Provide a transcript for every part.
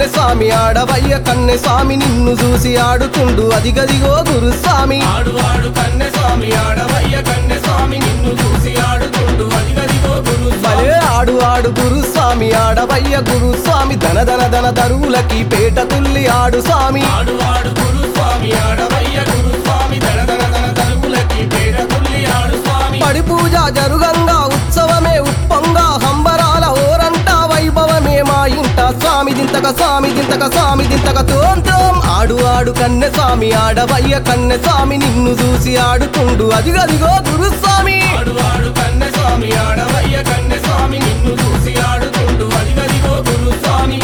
కన్నె స్వామి ఆడవయ్య కన్నె స్వామి నిన్ను చూసి ఆడుతుండు అదిగదిగో గురుస్వామి ఆడు ఆడు కన్నె స్వామి ఆడవయ్య కన్నె స్వామి నిన్ను చూసి ఆడుతుండు అదిగదిగో గురు భలే ఆడు ఆడు గురుస్వామి ఆడవయ్య గురుస్వామి ధన ధన ధన తరువులకి పేట తుల్లి ఆడు స్వామి ఆడు ఆడు గురు స్వామి ఆడవయ్య గురు స్వామి దన దన దన తలుపులకి పేట తుల్లి ఆడు స్వామి పడి పూజ జరుగంగా ఉత్సవమే ఉప్పంగా హంబరాల ఓరంట వైభవమే మా ఇంట స్వామి దింతక స్వామి దింతక స్వామి దింతక తోం తోం ఆడు ఆడు కన్నె స్వామి ఆడవయ్య కన్నె స్వామి నిన్ను చూసి ఆడుతుండు అదిగదిగో గురుస్వామి ఆడు ఆడు కన్నె స్వామి ఆడవయ్య కన్నె స్వామి నిన్ను చూసి ఆడుతుండు అదిగదిగో గురు స్వామి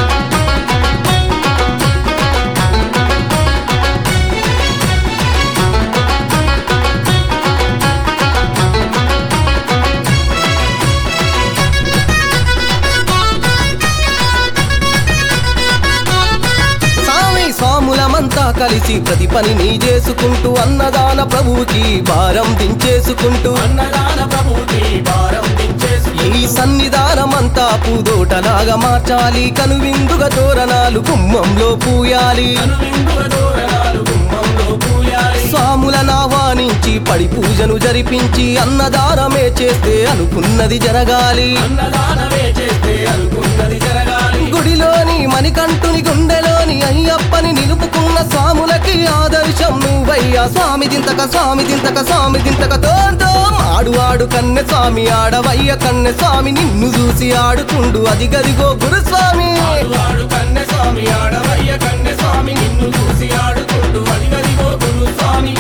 స్వామి స్వాములమంతా కలిసి ప్రతి పని నీ చేసుకుంటూ అన్నదాన ప్రభువుకి భారం దించేసుకుంటూ అన్నదాన ప్రభుకి భారం దించేసి ఈ సన్నిధానమంతా పూదోటలాగా మార్చాలి కనువిందుగా తోరణాలు గుమ్మంలో పూయాలి కనువిందుల దూరణాలు గుమ్మంలో పూయాలి స్వాములను ఆహ్వానించి పడి పూజను జరిపించి అన్నదానమే చేస్తే అనుకున్నది జరగాలి అన్నదానమే చేస్తే అనుకున్నది జరగాలి గుడిలోని మణికంఠుని గుండెలోని అయ్యప్పని నిలుపుకున్న స్వాములకి ఆదర్శం నువ్వయ్యా స్వామి దింతక స్వామి దింతక స్వామి దింతక తోంతో ఆడు ఆడు కన్నె స్వామి ఆడవయ్య కన్నె స్వామి నిన్ను చూసి ఆడుతుండు అది గదిగో గురుస్వామి ఆడు ఆడు కన్నె స్వామి ఆడవయ్య కన్నె స్వామి నిన్ను చూసి ఆడుతుండు అదిగదిగో గురు స్వామి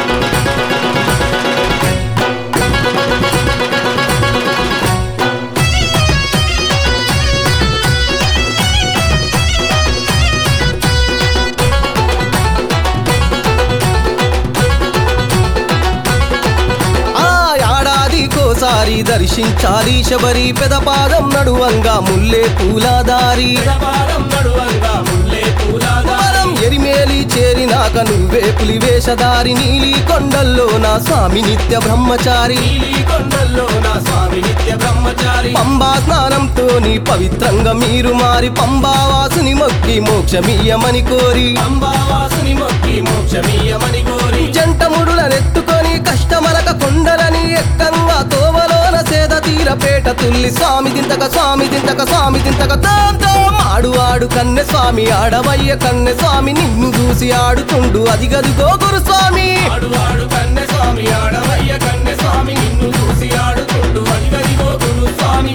ఆ ఏడాదికోసారి దర్శించాలి శబరి పెదపాదం నడువంగా ముల్లే పూలాదారి పాదం నడువంగా ముల్లే పూలాదారి మనం ఎరిమేలి చేరినాక నువ్వే పులి వేషధారి నీలి కొండల్లో నా స్వామి నిత్య బ్రహ్మచారి నీలి కొండల్లో నా స్వామి నిత్య బ్రహ్మచారి పంబా స్నానంతో నీ పవిత్రంగా మీరు మారి పంబావాసుని మొక్కి మోక్షమీయమని కోరి అంబావాసుని మొక్కి మోక్షమీయమని కోరి జంటముడులనెత్తుకొని కష్టమలక కొండలని ఎక్కంగా తోవలోన సేద తీరపేట తుల్లి స్వామి దింతక స్వామి దింతక స్వామి దింతక తోం తోం ఆడు ఆడు కన్నె స్వామి ఆడవయ్య కన్నె స్వామి నిన్ను చూసి ఆడుతుండు అదిగదిగో గురుస్వామి ఆడు ఆడు కన్నె స్వామి ఆడవయ్య కన్నె స్వామి నిన్ను చూసి ఆడుతుండు అదిగదిగో గురు స్వామి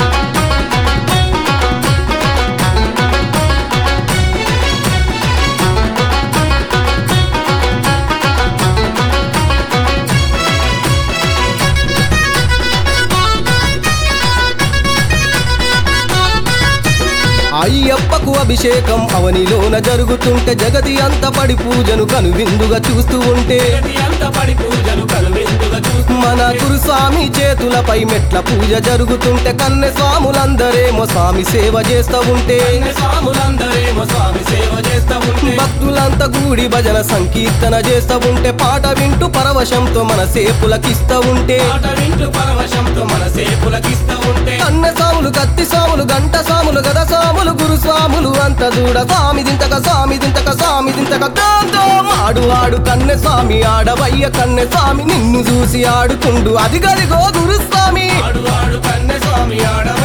అయ్యప్పకు అభిషేకం అవనిలోన జరుగుతుంటే జగతి అంత పడి పూజను కనువిందుగా చూస్తూ ఉంటే జగతి అంత పడి పూజలు కనువిందుగా చూస్తూ మన గురుస్వామి చేతులపై మెట్ల పూజ జరుగుతుంటే కన్నె స్వాములందరేమో స్వామి సేవ చేస్తూ ఉంటే కన్నె స్వాములందరేమో స్వామి సేవ చేస్తా ఉంటే భక్తులంతా గూడి భజన సంకీర్తన చేస్తూ ఉంటే పాట వింటూ పరవశంతో మన సేపులకిస్తూ ఉంటే పాట వింటూ పరవశంతో మన సేపులకిస్తా ఉంటే కన్నె స్వాములు కత్తి స్వాములు గంట స్వాములు గద స్వాములు గురు స్వాములు అంత చూడ స్వామి దింతక స్వామి దింతక స్వామి దింతక దాంతో ఆడు ఆడు కన్నె స్వామి ఆడవయ్య కన్నె స్వామి నిన్ను చూసి ఆడుతుండు అది గదిగో గురుస్వామి ఆడు ఆడు కన్నె స్వామి ఆడవ